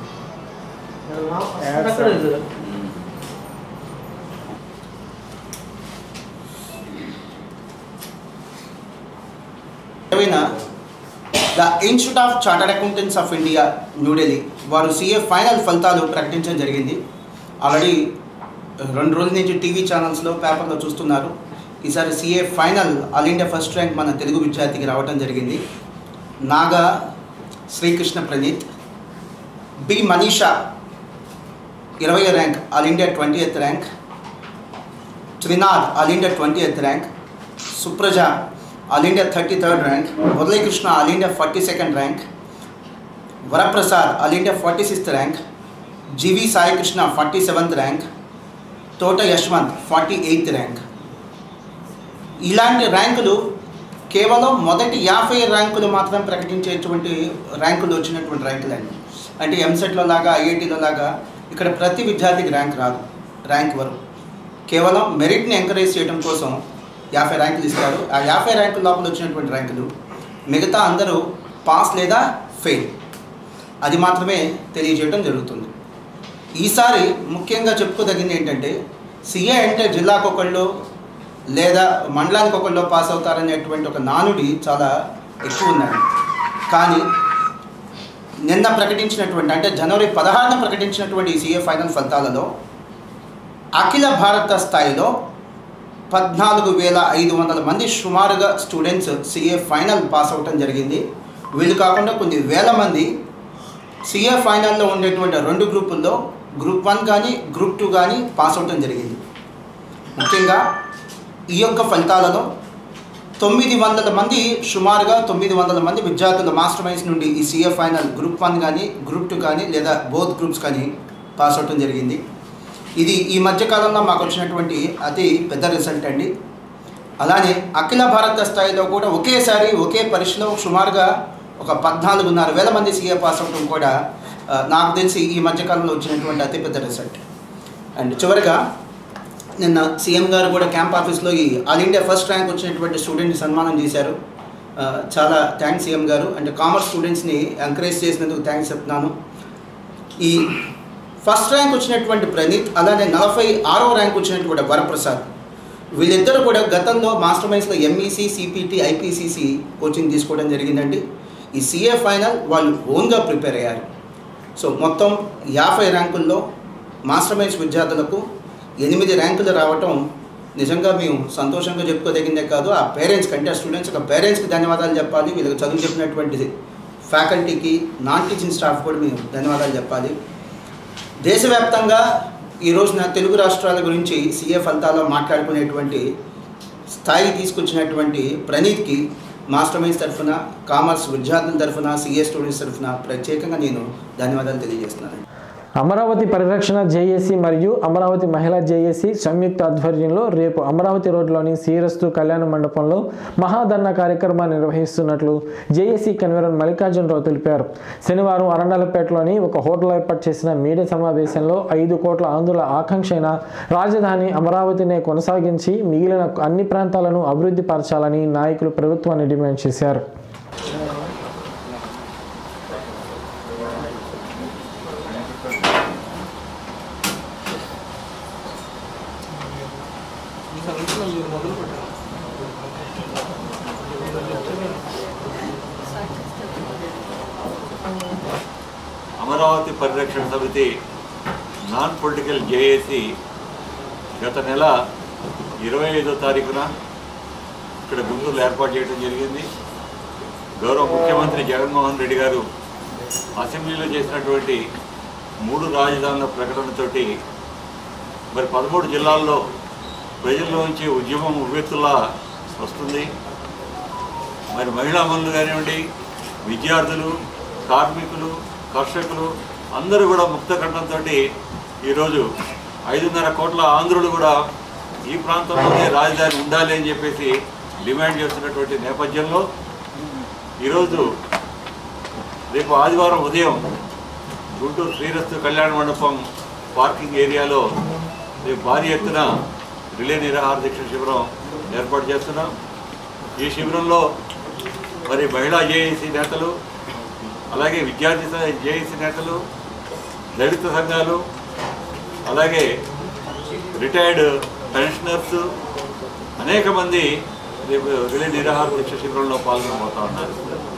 K: ఏమైనా the institute of chartered accountants of India New Delhi వారు సీఏ ఫైనల్ ఫలితాలు ప్రకటించడం జరిగింది ఆల్రెడీ రెండు రోజుల నుంచి టీవీ ఛానల్స్లో పేపర్లో చూస్తున్నారు ఈసారి CA final all India first rank మన తెలుగు విద్యార్థికి రావడం జరిగింది నాగా శ్రీకృష్ణ ప్రణీత్ బి మనీషా ఇరవై rank all India twentieth rank Trinath all India twentieth rank Supraja all India thirty third rank Muralikrishna all India forty second rank Varaprasad all India forty sixth rank G V Saikrishna forty seventh rank Thota Yashwanth forty eighth rank ఇలాంటి ర్యాంకులు కేవలం మొదటి యాభై ర్యాంకులు మాత్రం ప్రకటించేటువంటి ర్యాంకులు వచ్చినటువంటి ర్యాంకులండి అంటే ఎంసెట్లో లాగా ఐఐటీలో లాగా ఇక్కడ ప్రతి విద్యార్థికి ర్యాంక్ రాదు ర్యాంక్ వరకు కేవలం మెరిట్ని ఎంకరేజ్ చేయడం కోసం యాభై ర్యాంకులు ఇస్తారు ఆ యాభై ర్యాంకుల లోపల వచ్చినటువంటి ర్యాంకులు మిగతా అందరూ పాస్ లేదా ఫెయిల్ అది మాత్రమే తెలియజేయడం జరుగుతుంది ఈసారి ముఖ్యంగా చెప్పుకోదగింది ఏంటంటే సీఏ అంటే జిల్లాకు ఒకళ్ళు లేదా మండలానికి ఒకళ్ళు పాస్ అవుతారనేటువంటి ఒక నానుడి చాలా ఎక్కువ ఉందండి కానీ నిన్న ప్రకటించినటువంటి అంటే జనవరి పదహారున ప్రకటించినటువంటి ఈ సీఏ ఫైనల్ ఫలితాలలో అఖిల భారత స్థాయిలో పద్నాలుగు వేల ఐదు వందల మంది సుమారుగా స్టూడెంట్స్ సిఏ ఫైనల్ పాస్ అవటం జరిగింది వీళ్ళు కాకుండా కొన్ని వేల మంది సిఏ ఫైనల్లో ఉండేటువంటి రెండు గ్రూపుల్లో గ్రూప్ వన్ కానీ గ్రూప్ టూ కానీ పాస్ అవటం జరిగింది ముఖ్యంగా ఈ యొక్క ఫలితాలలో తొమ్మిది వందల మంది సుమారుగా తొమ్మిది వందల మంది విద్యార్థులు మాస్టర్ మైండ్స్ నుండి ఈ సీఏ ఫైనల్ గ్రూప్ వన్ కానీ గ్రూప్ టూ కానీ లేదా బోత్ గ్రూప్స్ కానీ పాస్ అవటం జరిగింది ఇది ఈ మధ్యకాలంలో మాకు వచ్చినటువంటి అతి పెద్ద రిజల్ట్ అండి అలానే అఖిల భారత స్థాయిలో కూడా ఒకేసారి ఒకే పరీక్షలో సుమారుగా ఒక పద్నాలుగున్నర వేల మంది సీఏ పాస్ అవడం కూడా ఆ, నాకు తెలిసి ఈ మధ్యకాలంలో వచ్చినటువంటి అతిపెద్ద రిజల్ట్ అండ్ చివరిగా నిన్న సీఎం గారు కూడా క్యాంప్ ఆఫీస్లో ఈ ఆల్ ఇండియా ఫస్ట్ ర్యాంక్ వచ్చినటువంటి స్టూడెంట్ని సన్మానం చేశారు ఆ, చాలా థ్యాంక్స్ సీఎం గారు అండ్ కామర్స్ స్టూడెంట్స్ని ఎంకరేజ్ చేసినందుకు థ్యాంక్స్ చెప్తున్నాను ఈ ఫస్ట్ ర్యాంక్ వచ్చినటువంటి ప్రణీత్ అలానే నలభై ఆరో ర్యాంక్ వచ్చినటువంటి వరప్రసాద్ వీళ్ళిద్దరూ కూడా గతంలో మాస్టర్ మైండ్స్లో ఎంఈసి సిపిటి ఐపీసీసీ కోచింగ్ తీసుకోవడం జరిగిందండి ఈ సిఏ ఫైనల్ వాళ్ళు ఓన్గా ప్రిపేర్ అయ్యారు సో మొత్తం యాభై ర్యాంకుల్లో మాస్టర్ మైండ్స్ విద్యార్థులకు ఎనిమిది ర్యాంకులు రావటం నిజంగా మేము సంతోషంగా చెప్పుకోదగిందే కాదు ఆ పేరెంట్స్కి అంటే ఆ స్టూడెంట్స్ ఒక పేరెంట్స్కి ధన్యవాదాలు చెప్పాలి వీళ్ళకి చదువు చెప్పినటువంటి ఫ్యాకల్టీకి నాన్ టీచింగ్ స్టాఫ్ కూడా మేము ధన్యవాదాలు చెప్పాలి దేశవ్యాప్తంగా ఈ రోజున తెలుగు రాష్ట్రాల గురించి సీఏ ఫలితాల్లో మాట్లాడుకునేటువంటి స్థాయి తీసుకొచ్చినటువంటి ప్రణీత్కి మాస్టర్ మైన్స్ తరఫున కామర్స్ విద్యార్థుల తరఫున సీఏ స్టూడెంట్స్ తరఫున ప్రత్యేకంగా నేను ధన్యవాదాలు తెలియజేస్తున్నాను
A: అమరావతి పరిరక్షణ జేఏసీ మరియు అమరావతి మహిళా జేఏసీ సంయుక్త ఆధ్వర్యంలో రేపు అమరావతి రోడ్లోని శ్రీరస్తు కళ్యాణ మండపంలో మహాధర్ణ కార్యక్రమాన్ని నిర్వహిస్తున్నట్లు జేఏసీ కన్వీనర్ మల్లికార్జునరావు తెలిపారు శనివారం అరండలపేటలోని ఒక హోటల్ ఏర్పాటు చేసిన మీడియా సమావేశంలో ఐదు కోట్ల ఆంధ్రుల ఆకాంక్ష అయిన రాజధాని అమరావతినే కొనసాగించి మిగిలిన అన్ని ప్రాంతాలను అభివృద్ధి పరచాలని నాయకులు ప్రభుత్వాన్ని డిమాండ్ చేశారు
L: అమరావతి పరిరక్షణ సమితి నాన్ పొలిటికల్ జేఏసీ గత నెల ఇరవై ఐదో తారీఖున ఇక్కడ గుంటూరులో ఏర్పాటు చేయడం జరిగింది గౌరవ ముఖ్యమంత్రి జగన్మోహన్ రెడ్డి గారు అసెంబ్లీలో చేసినటువంటి మూడు రాజధానుల ప్రకటనతోటి మరి పదమూడు జిల్లాల్లో ప్రజల్లోంచి ఉద్యమం ఉవ్వెత్తులా వస్తుంది మరి మహిళా మనులు కానివ్వండి విద్యార్థులు కార్మికులు కర్షకులు అందరూ కూడా ముక్త కంఠంతో ఈరోజు ఐదున్నర కోట్ల ఆంధ్రులు కూడా ఈ ప్రాంతంలోనే రాజధాని ఉండాలి అని చెప్పేసి డిమాండ్ చేస్తున్నటువంటి నేపథ్యంలో ఈరోజు రేపు ఆదివారం ఉదయం గుంటూరు శ్రీరస్తు కళ్యాణ మండపం పార్కింగ్ ఏరియాలో రేపు భారీ ఎత్తున రిలే నిరాహార దీక్ష శిబిరం ఏర్పాటు చేస్తున్నాం ఈ శిబిరంలో మరి మహిళా జేఏసీ నేతలు అలాగే విద్యార్థి స- జేఏసీ నేతలు దళిత సంఘాలు అలాగే రిటైర్డ్ పెన్షనర్స్ అనేక మంది రేపు రిలే నిరాహార దీక్ష శిబిరంలో పాల్గొనబోతా ఉన్నారు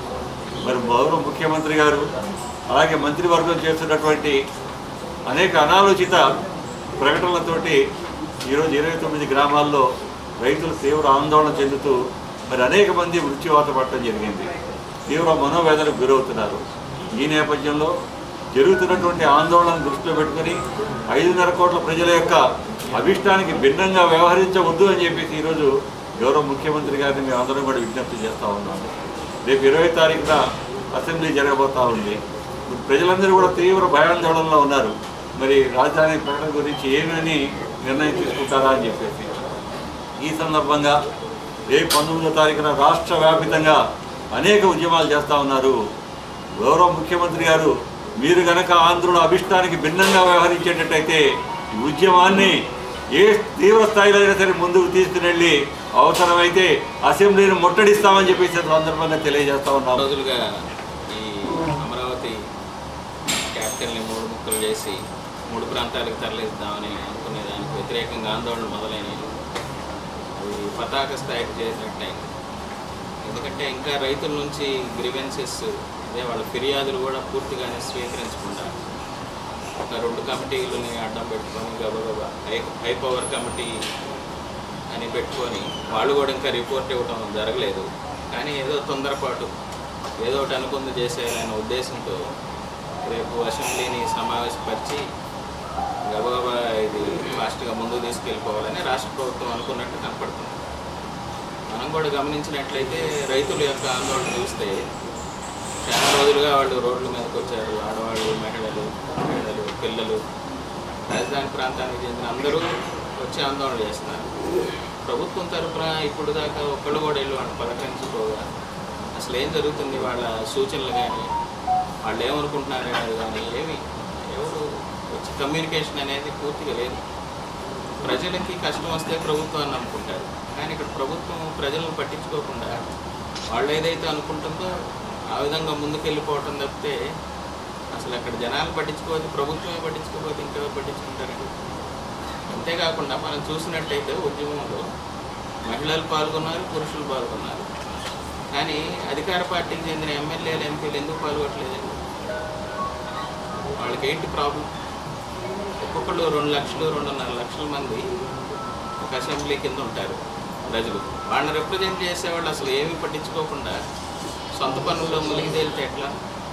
L: మరి గౌరవ ముఖ్యమంత్రి గారు అలాగే మంత్రివర్గం చేస్తున్నటువంటి అనేక అనాలోచిత ప్రకటనలతోటి ఈరోజు ఇరవై తొమ్మిది గ్రామాల్లో రైతులు తీవ్ర ఆందోళన చెందుతూ మరి అనేక మంది మృత్యువాత పడటం జరిగింది తీవ్ర మనోవేదనకు గురవుతున్నారు ఈ నేపథ్యంలో జరుగుతున్నటువంటి ఆందోళన దృష్టిలో పెట్టుకుని ఐదున్నర కోట్ల ప్రజల యొక్క అభిష్టానికి భిన్నంగా వ్యవహరించవద్దు అని చెప్పేసి ఈరోజు గౌరవ ముఖ్యమంత్రి గారిని మేము అందరం కూడా విజ్ఞప్తి చేస్తూ ఉన్నాము రేపు ఇరవై తారీఖున అసెంబ్లీ జరగబోతా ఉంది ప్రజలందరూ కూడా తీవ్ర భయాందోళనలో ఉన్నారు మరి రాజధాని ప్రకటన గురించి ఏమని నిర్ణయం తీసుకుంటారా అని చెప్పేసి ఈ సందర్భంగా రేపు పంతొమ్మిదో తారీఖున రాష్ట్ర వ్యాపితంగా అనేక ఉద్యమాలు చేస్తూ ఉన్నారు గౌరవ ముఖ్యమంత్రి గారు మీరు గనక ఆంధ్రుల అభిష్టానికి భిన్నంగా వ్యవహరించేటట్టయితే ఈ ఉద్యమాన్ని ఏ తీవ్ర స్థాయిలో అయినా సరే ముందుకు తీసుకుని అవసరమైతే అసెంబ్లీని ముట్టడిస్తామని చెప్పేసి సందర్భంగా తెలియజేస్తా ఉన్నాం
M: రోజులుగా ఈ అమరావతి క్యాపిటల్ని మూడు ముక్కలు చేసి మూడు ప్రాంతాలకు తరలిద్దామని అనుకునే దానికి వ్యతిరేకంగా ఆందోళన మొదలైనవి అవి పతాక స్థాయికి చేసినట్టయింది ఎందుకంటే ఇంకా రైతుల నుంచి గ్రీవెన్సెస్ అదే వాళ్ళ ఫిర్యాదులు కూడా పూర్తిగానే స్వీకరించకుండా ఒక రెండు కమిటీలని అడ్డం పెట్టుకొని గబగబా హై హై పవర్ కమిటీ అని పెట్టుకొని వాళ్ళు కూడా ఇంకా రిపోర్ట్ ఇవ్వడం జరగలేదు కానీ ఏదో తొందరపాటు ఏదో ఒకటి అనుకుంది చేసేయాలనే ఉద్దేశంతో రేపు అసెంబ్లీని సమావేశపరిచి గబగబా ఇది ఫాస్ట్గా ముందుకు తీసుకెళ్ళిపోవాలని రాష్ట్ర ప్రభుత్వం అనుకున్నట్టు కనపడుతుంది మనం మనం కూడా గమనించినట్లయితే రైతుల యొక్క ఆందోళన చూస్తే చాలా రోజులుగా వాళ్ళు రోడ్ల మీదకి వచ్చారు ఆడవాళ్ళు మహిళలు మహిళలు పిల్లలు రాజధాని ప్రాంతానికి చెందిన అందరూ వచ్చి ఆందోళన చేస్తున్నారు ప్రభుత్వం తరఫున ఇప్పుడు దాకా ఒక్కళ్ళు కూడా వెళ్ళి వాళ్ళు పలకరించుకోగా అసలు ఏం జరుగుతుంది వాళ్ళ సూచనలు కానీ వాళ్ళు ఏమనుకుంటున్నారు అనేది కానీ ఏమి ఎవరు వచ్చి కమ్యూనికేషన్ అనేది పూర్తిగా లేదు ప్రజలకి కష్టం వస్తే ప్రభుత్వాన్ని నమ్ముకుంటారు కానీ ఇక్కడ ప్రభుత్వం ప్రజలను పట్టించుకోకుండా వాళ్ళు ఏదైతే అనుకుంటుందో ఆ విధంగా ముందుకెళ్ళిపోవటం తప్పితే అసలు అక్కడ జనాలు పట్టించుకోవద్దు ప్రభుత్వమే పట్టించుకోకపోతే ఇంకెవరు పట్టించుకుంటారండి అంతేకాకుండా మనం చూసినట్టయితే ఉద్యమంలో మహిళలు పాల్గొన్నారు పురుషులు పాల్గొన్నారు కానీ అధికార పార్టీకి చెందిన ఎమ్మెల్యేలు ఎంపీలు ఎందుకు పాల్గొట్టలేదండి వాళ్ళకి ఏంటి ప్రాబ్లం ఒక్కొక్కళ్ళు రెండు లక్షలు రెండున్నర లక్షల మంది ఒక అసెంబ్లీ కింద ఉంటారు ప్రజలు వాళ్ళని రిప్రజెంట్ చేసేవాళ్ళు అసలు ఏమీ పట్టించుకోకుండా సొంత పనుల్లో మునిగి తేలితే ఎట్లా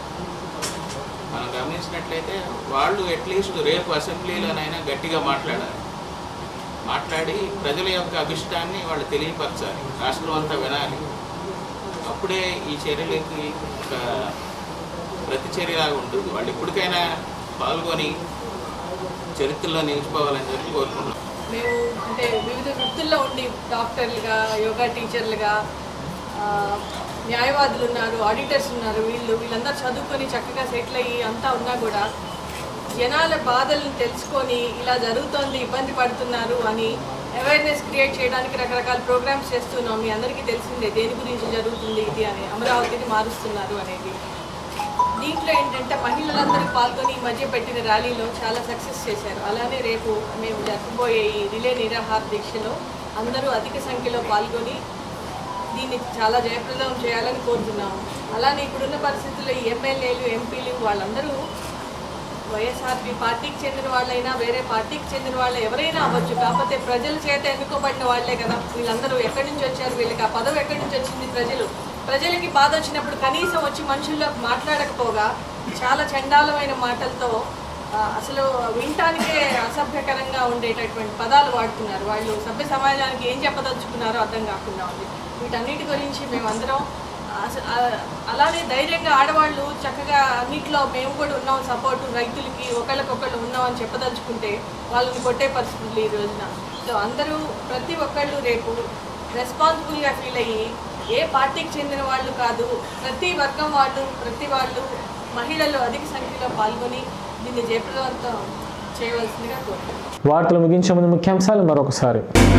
M: మనం గమనించినట్లయితే వాళ్ళు అట్లీస్ట్ రేపు అసెంబ్లీలోనైనా గట్టిగా మాట్లాడాలి మాట్లాడి ప్రజల యొక్క అభిష్టాన్ని వాళ్ళు తెలియపరచాలి రాష్ట్రం అంతా వినాలి అప్పుడే ఈ చర్యలకి ఒక ప్రతిచర్యలాగా ఉంటుంది వాళ్ళు ఎప్పటికైనా పాల్గొని చరిత్రలో నిలిచిపోవాలని చెప్పి కోరుకుంటున్నాం
N: మేము అంటే వివిధ వృత్తుల్లో ఉండి డాక్టర్లుగా యోగా టీచర్లుగా ఆ, న్యాయవాదులు ఉన్నారు ఆడిటర్స్ ఉన్నారు వీళ్ళు వీళ్ళందరూ చదువుకొని చక్కగా సెటిల్ అయ్యి అంతా ఉన్నా కూడా జనాల బాధలను తెలుసుకొని ఇలా జరుగుతోంది ఇబ్బంది పడుతున్నారు అని అవేర్నెస్ క్రియేట్ చేయడానికి రకరకాల ప్రోగ్రామ్స్ చేస్తున్నాం మీ అందరికీ తెలిసిందే దేని గురించి జరుగుతుంది ఇది అని అమరావతిని మారుస్తున్నారు అనేది దీంట్లో ఏంటంటే మహిళలందరూ పాల్గొని ఈ మధ్య పెట్టిన ర్యాలీలో చాలా సక్సెస్ చేశారు అలానే రేపు మేము జరపబోయే ఈ రిలే నిరాహార దీక్షలో అందరూ అధిక సంఖ్యలో పాల్గొని దీన్ని చాలా జయప్రదం చేయాలని కోరుతున్నాము అలానే ఇప్పుడున్న పరిస్థితుల్లో ఈ ఎమ్మెల్యేలు ఎంపీలు వాళ్ళందరూ వైఎస్ఆర్పీ పార్టీకి చెందిన వాళ్ళైనా వేరే పార్టీకి చెందిన వాళ్ళు ఎవరైనా అవ్వచ్చు కాకపోతే ప్రజల చేత ఎన్నుకోబడిన వాళ్ళే కదా వీళ్ళందరూ ఎక్కడి నుంచి వచ్చారు వీళ్ళకి ఆ పదవి ఎక్కడి నుంచి వచ్చింది ప్రజలు ప్రజలకి బాధ వచ్చినప్పుడు కనీసం వచ్చి మనుషుల్లోకి మాట్లాడకపోగా చాలా చండాలమైన మాటలతో ఆ, అసలు వినటానికే అసభ్యకరంగా ఉండేటటువంటి పదాలు వాడుతున్నారు వాళ్ళు సభ్య సమాజానికి ఏం చెప్పదలుచుకున్నారో అర్థం కాకుండా ఉంది వీటన్నిటి గురించి మేమందరం అసలు ఆ- అలానే ధైర్యంగా ఆడవాళ్ళు చక్కగా అన్నిట్లో మేము కూడా ఉన్నాం సపోర్టు రైతులకి ఒకళ్ళకొకళ్ళు ఉన్నాం అని చెప్పదలుచుకుంటే వాళ్ళని కొట్టే పరిస్థితులు ఈ రోజున సో అందరూ ప్రతి ఒక్కళ్ళు రేపు రెస్పాన్సిబుల్గా ఫీల్ అయ్యి ఏ పార్టీకి చెందిన వాళ్ళు కాదు ప్రతి వర్గం వాళ్ళు ప్రతి వాళ్ళు మహిళలు అధిక సంఖ్యలో పాల్గొని దీన్ని జయప్రదవంతం చేయవలసిందిగా కోరుతున్నాను
A: వార్తలు ముగించే ముందు ముఖ్యాంశాలు మరొకసారి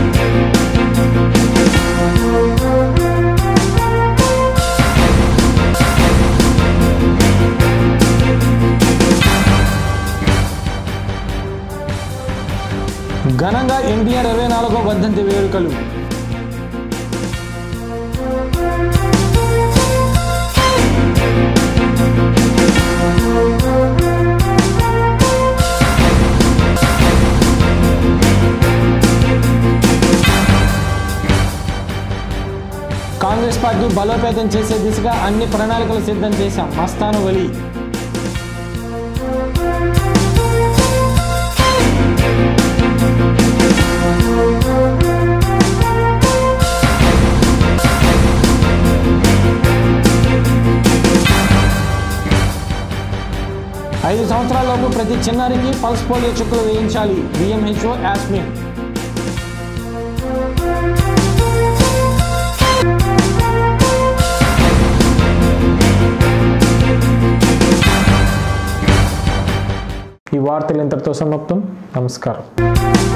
A: ఘనంగా ఎన్టీఆర్ ఇరవై నాలుగో వర్ధంతి వేడుకలు కాంగ్రెస్ పార్టీ బలోపేతం చేసే దిశగా అన్ని ప్రణాళికలు సిద్ధం చేశాం మస్తాను వలి ఐదు సంవత్సరాలలోపు ప్రతి చిన్నారికి పల్స్ పోలియో చుక్కలు వేయించాలి బిఎంహెచ్ఓ యాస్మిన్ ఈ వార్తలు ఇంతటితో సమాప్తం నమస్కారం